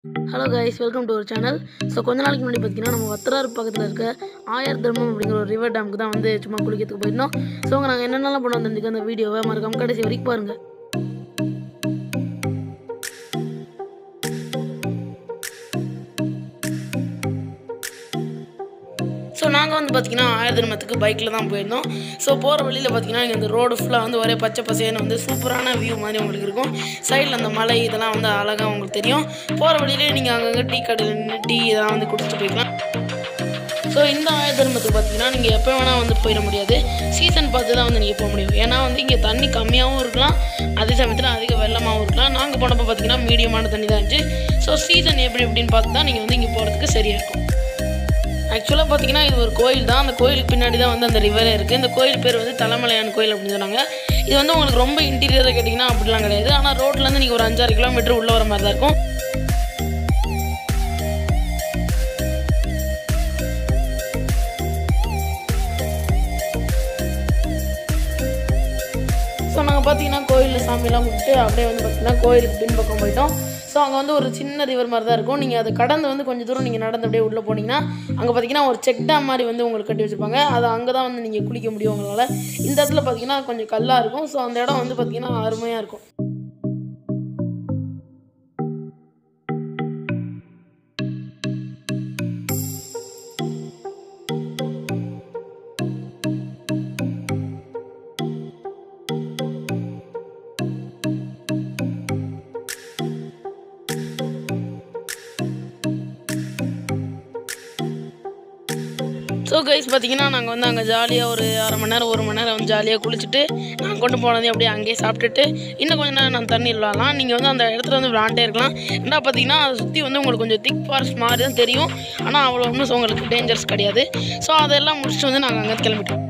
hello guys welcome to ஒரு channel so கொஞ்ச நாளைக்கு முன்னாடி பார்த்தீங்கன்னா நம்ம வத்தரார் பக்கத்தில் இருக்க ஆயர் தர்மம் அப்படிங்கிற ஒரு ரிவர் டேமுக்கு தான் வந்து சும்மா குளிக்கிறதுக்கு போயிருந்தோம் ஸோ அங்கே நாங்கள் என்னென்னலாம் பண்ண வந்திருந்துக்கு அந்த வீடியோவை மறக்காம கடைசி வரைக்கும் பாருங்கள் ஸோ நாங்கள் வந்து பார்த்திங்கன்னா ஆயிரம் தர்மத்துக்கு பைக்கில் தான் போயிருந்தோம் ஸோ போகிற வழியில் பார்த்தீங்கன்னா இங்கே இந்த ரோடு ஃபுல்லாக வந்து ஒரே பச்சை பசேன்னு வந்து சூப்பரான வியூ மாதிரி உங்களுக்கு இருக்கும் சைடில் அந்த மலை இதெல்லாம் வந்து அழகாக உங்களுக்கு தெரியும் போகிற வழியிலே நீங்கள் அங்கங்கே டீ கடையில் நின்று டீ இதெல்லாம் வந்து குடிச்சிட்டு போய்க்கலாம் ஸோ இந்த ஆய தர்மத்துக்கு பார்த்தீங்கன்னா நீங்கள் எப்போ வேணால் வந்து போயிட முடியாது சீசன் பார்த்து தான் வந்து நீங்கள் போக முடியும் ஏன்னா வந்து இங்கே தண்ணி கம்மியாகவும் இருக்கலாம் அதே சமயத்தில் அதிக வெள்ளமாகவும் இருக்கலாம் நாங்கள் போனப்போ பார்த்தீங்கன்னா மீடியமான தண்ணி தான் இருந்துச்சு ஸோ சீசன் எப்படி எப்படின்னு பார்த்து தான் நீங்கள் வந்து இங்கே போகிறதுக்கு சரியாக இருக்கும் ஆக்சுவலாக பார்த்தீங்கன்னா இது ஒரு கோயில் தான் அந்த கோயிலுக்கு பின்னாடி தான் வந்து அந்த ரிவரே இருக்குது இந்த கோயில் பேர் வந்து தலைமலையான் கோயில் அப்படின்னு சொன்னாங்க இது வந்து உங்களுக்கு ரொம்ப இன்டீரியராக கேட்டிங்கன்னா அப்படிலாம் கிடையாது ஆனால் ரோட்லேருந்து நீங்கள் ஒரு அஞ்சாறு கிலோமீட்டர் உள்ளே வர மாதிரி தான் இருக்கும் ஸோ நாங்கள் பார்த்தீங்கன்னா கோயிலில் சாமியெல்லாம் கும்பிட்டு அப்படியே வந்து பார்த்தீங்கன்னா கோயிலுக்கு பின்பக்கம் போயிட்டோம் ஸோ அங்கே வந்து ஒரு சின்ன ரிவர் மாதிரி தான் இருக்கும் நீங்கள் அதை கடந்து வந்து கொஞ்சம் தூரம் நீங்கள் நடந்து அப்படியே உள்ளே போனீங்கன்னா அங்கே பார்த்தீங்கன்னா ஒரு செக் டேம் மாதிரி வந்து உங்களுக்கு கட்டி வச்சுருப்பாங்க அது அங்கே தான் வந்து நீங்கள் குளிக்க முடியும் உங்களால் இந்த இடத்துல பார்த்தீங்கன்னா கொஞ்சம் கல்லாக இருக்கும் ஸோ அந்த இடம் வந்து பார்த்தீங்கன்னா அருமையாக இருக்கும் ஸோ கைஸ் பார்த்தீங்கன்னா நாங்கள் வந்து அங்கே ஜாலியாக ஒரு அரை மணி நேரம் ஒரு மணி நேரம் வந்து ஜாலியாக குளிச்சுட்டு நான் கொண்டு போனதையும் அப்படியே அங்கேயே சாப்பிட்டுட்டு இன்னும் கொஞ்சம் நேரம் நான் தண்ணி விளாட்லாம் நீங்கள் வந்து அந்த இடத்துல வந்து விளாண்டே இருக்கலாம் என்ன பார்த்தீங்கன்னா அதை சுற்றி வந்து உங்களுக்கு கொஞ்சம் திக் ஃபாரஸ்ட் மாதிரி தான் தெரியும் ஆனால் அவ்வளோ ஒன்றும் உங்களுக்கு டேஞ்சர்ஸ் கிடையாது ஸோ அதெல்லாம் முடிச்சுட்டு வந்து நாங்கள் அங்கே கிளம்பிட்டோம்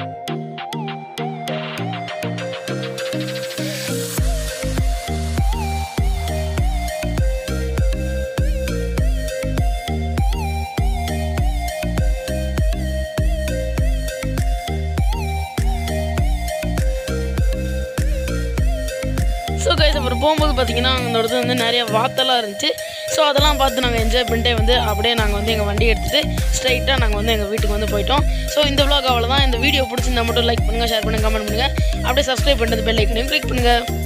ஸோ கைஸ் அப்புறம் போகும்போது பார்த்தீங்கன்னா அந்த இடத்துல வந்து நிறைய வாத்தெல்லாம் இருந்துச்சு ஸோ அதெல்லாம் பார்த்து நாங்கள் என்ஜாய் பண்ணிட்டே வந்து அப்படியே நாங்கள் வந்து எங்கள் வண்டி எடுத்துகிட்டு ஸ்ட்ரைட்டாக நாங்கள் வந்து எங்கள் வீட்டுக்கு வந்து போயிட்டோம் ஸோ இந்த vlog அவ்வளோதான் இந்த வீடியோ பிடிச்சிருந்தா மட்டும் லைக் பண்ணுங்கள் ஷேர் பண்ணுங்கள் கமெண்ட் பண்ணுங்கள் அப்படியே சப்ஸ்கிரைப் பண்ணுறது பெல் ஐக்கனையும் கிளிக் பண்ணுங்கள்